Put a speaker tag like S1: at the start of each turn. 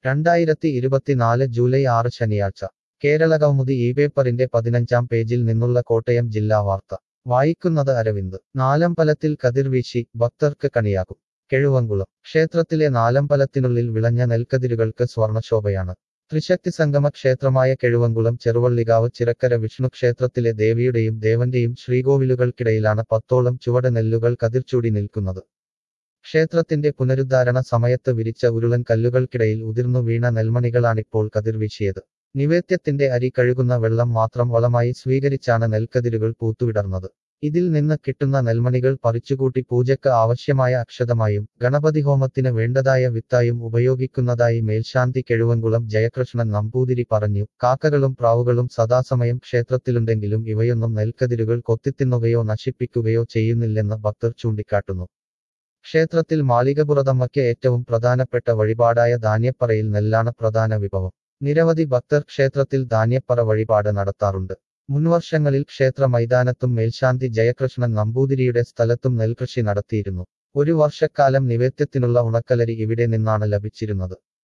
S1: രണ്ടായിരത്തി ഇരുപത്തിനാല് ജൂലൈ ആറ് ശനിയാഴ്ച കേരളകൗമുദി ഈ പേപ്പറിന്റെ പതിനഞ്ചാം പേജിൽ നിന്നുള്ള കോട്ടയം ജില്ലാ വാർത്ത വായിക്കുന്നത് അരവിന്ദ് നാലമ്പലത്തിൽ കതിർവീശി ഭക്തർക്ക് കണിയാകും കെഴുവങ്കുളം ക്ഷേത്രത്തിലെ നാലമ്പലത്തിനുള്ളിൽ വിളഞ്ഞ നെൽക്കതിരുകൾക്ക് സ്വർണശോഭയാണ് ത്രിശക്തി സംഗമ ക്ഷേത്രമായ കെഴുവങ്കുളം ചെറുവള്ളികാവ് ചിറക്കര വിഷ്ണു ക്ഷേത്രത്തിലെ ദേവിയുടെയും ദേവന്റെയും ശ്രീകോവിലുകൾക്കിടയിലാണ് പത്തോളം ചുവട് നെല്ലുകൾ കതിർച്ചൂടി നിൽക്കുന്നത് ക്ഷേത്രത്തിന്റെ പുനരുദ്ധാരണ സമയത്ത് വിരിച്ച ഉരുളൻ കല്ലുകൾക്കിടയിൽ ഉതിർന്നു വീണ നെൽമണികളാണിപ്പോൾ കതിർവീശിയത് നിവേദ്യത്തിന്റെ അരി കഴുകുന്ന വെള്ളം മാത്രം വളമായി സ്വീകരിച്ചാണ് നെൽക്കതിരുകൾ പൂത്തുവിടർന്നത് ഇതിൽ നിന്ന് കിട്ടുന്ന നെൽമണികൾ പറിച്ചുകൂട്ടി പൂജയ്ക്ക് ആവശ്യമായ അക്ഷതമായും ഗണപതി ഹോമത്തിന് വേണ്ടതായ വിത്തായും ഉപയോഗിക്കുന്നതായി മേൽശാന്തി കെഴുവങ്കുളം ജയകൃഷ്ണൻ നമ്പൂതിരി പറഞ്ഞു കാക്കകളും പ്രാവുകളും സദാസമയം ക്ഷേത്രത്തിലുണ്ടെങ്കിലും ഇവയൊന്നും നെൽക്കതിരുകൾ കൊത്തിത്തിന്നുകയോ നശിപ്പിക്കുകയോ ചെയ്യുന്നില്ലെന്ന് ഭക്തർ ചൂണ്ടിക്കാട്ടുന്നു ക്ഷേത്രത്തിൽ മാളികപുറതമ്മയ്ക്ക് ഏറ്റവും പ്രധാനപ്പെട്ട വഴിപാടായ ധാന്യപ്പറയിൽ നെല്ലാണ് പ്രധാന വിഭവം നിരവധി ഭക്തർ ക്ഷേത്രത്തിൽ ധാന്യപ്പറ വഴിപാട് നടത്താറുണ്ട് മുൻവർഷങ്ങളിൽ ക്ഷേത്ര മൈതാനത്തും മേൽശാന്തി ജയകൃഷ്ണൻ നമ്പൂതിരിയുടെ സ്ഥലത്തും നെൽകൃഷി നടത്തിയിരുന്നു ഒരു വർഷക്കാലം നിവേദ്യത്തിനുള്ള ഉണക്കലരി ഇവിടെ നിന്നാണ് ലഭിച്ചിരുന്നത്